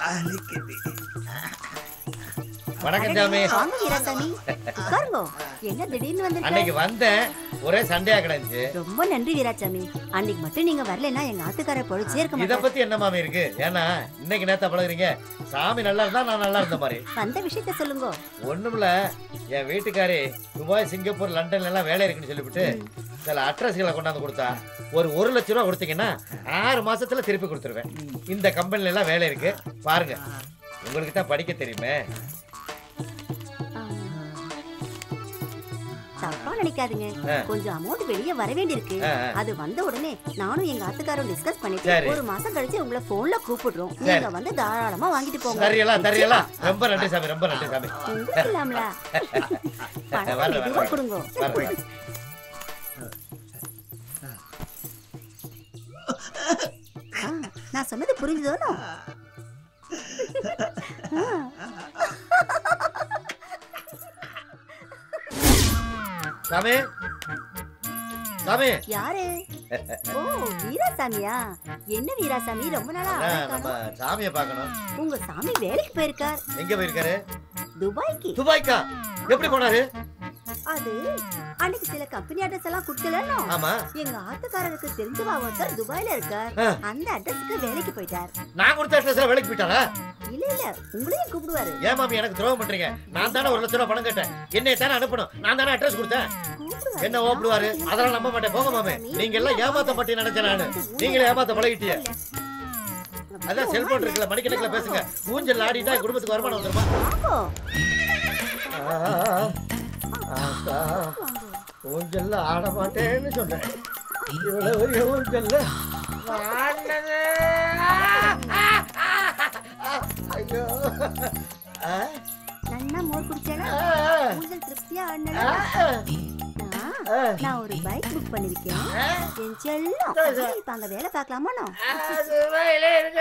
வணக்கம் சாமி வாங்க வீராசாமி உட்காருங்க என்ன திடீர்னு அன்னைக்கு வந்திருக்க வந்தேன் ஒரே சண்டையா கிடந்துச்சு ரொம்ப நன்றி வீராசாமி அன்னைக்கு மட்டும் நீங்க வரலைன்னா எங்க ஆத்துக்கார பொழிச்சே இருக்க இத மாட்டாரு பத்தி என்ன மாமி இருக்கு ஏன்னா இன்னைக்கு நேத்தா பழகுறீங்க சாமி நல்லா இருந்தா நான் நல்லா இருந்த மாதிரி வந்த விஷயத்த சொல்லுங்க ஒண்ணுமில்ல என் வீட்டுக்காரி துபாய் சிங்கப்பூர் லண்டன்ல எல்லாம் வேலை இருக்குன்னு சொல்லிவிட்டு சில அட்ரஸ்களை கொண்டாந்து கொடுத்தா ஒரு ஒரு லட்ச ரூபா கொடுத்தீங்கன்னா ஆறு மாசத்துல திருப்பி கொடுத்துருவேன் இந்த கம்பெனில எல்லாம் வேலை இருக்கு பாருங்க உங்களுக்கு தான் படிக்க தெரியுமே தப்பா நினைக்காதீங்க ஆ. கொஞ்சம் அமௌண்ட் வெளியே வர வேண்டியிருக்கு ஆ, ஆ. அது வந்த உடனே நானும் எங்க ஆத்துக்காரும் டிஸ்கஸ் பண்ணிட்டு சரி. ஒரு மாசம் கழிச்சு உங்களை போன்ல கூப்பிடுறோம் நீங்க வந்து தாராளமா வாங்கிட்டு போங்க தரியலாம் தரியலாம் ரொம்ப நன்றி சாமி ரொம்ப நன்றி சாமி உங்களுக்கு இல்லாமல பணம் வரேன், மெதுவா வரேன். கொடுங்க வரேன். ஆ, நான் சொன்னது புரிஞ்சுதோனோ சாமி சாமி யாரு ஓ வீராசாமியா என்ன வீராசாமி ரொம்ப நாளா ஆளை அதான் நம்ம காணோம். சாமியை பார்க்கணும் உங்க சாமி வேலைக்கு போயிருக்கார் எங்க போயிருக்காரு துபாய்க்கு துபாய்க்கா எப்படி போனாரு அது அன்னைக்கு சில கம்பெனி அட்ரஸ் எல்லாம் கொடுத்தலன்னு ஆமா எங்க ஆத்துக்காரருக்கு தெரிஞ்சவா ஒருத்தர் துபாய்ல இருக்கார் ஆ. அந்த அட்ரஸ்க்கு வேலைக்கு போயிட்டார் நான் கொடுத்த அட்ரஸ்ல வேலைக்கு போயிட்டாரா இல்ல இல்ல உங்களையும் கூப்பிடுவாரு ஏன் மாமி எனக்கு துரோகம் பண்றீங்க நான் தானே ஒரு லட்ச ரூபா பணம் கேட்டேன் என்னைய தானே அனுப்பணும் நான் தானே அட்ரஸ் கொடுத்தேன் கூப்பிடுவாரு. என்ன ஓப்பிடுவாரு அதெல்லாம் நம்ப மாட்டேன் போங்க மாமே நீங்க எல்லாம் ஏமாத்த மாட்டேன்னு நினைச்சேன் நானு நீங்களே ஏமாத்த பழகிட்டீங்க அதான் செல்போன் இருக்குல்ல மணிக்கணக்கில் பேசுங்க ஊஞ்சல் ஆடிட்டா என் குடும்பத்துக்கு வருமானம் வந்துருமா வாங்கோ. ஆத்தா, ஊஞ்சல்ல ஆட மாட்டேன்னு சொன்னேன் இவ்வளவு பெரிய ஊஞ்சல்ல ஆடினது. ஐயோ ஆ, நன்னா மோர் குடிச்சேனா ஆ, ஊஞ்சல் திருப்தியா ஆ, ஆடினா ஆ. நான் ஒரு பைக் புக் பண்ணிருக்கேன் என் செல்லம் இப்ப அங்க வேலை பார்க்கலாமா அது வயலே இருக்கு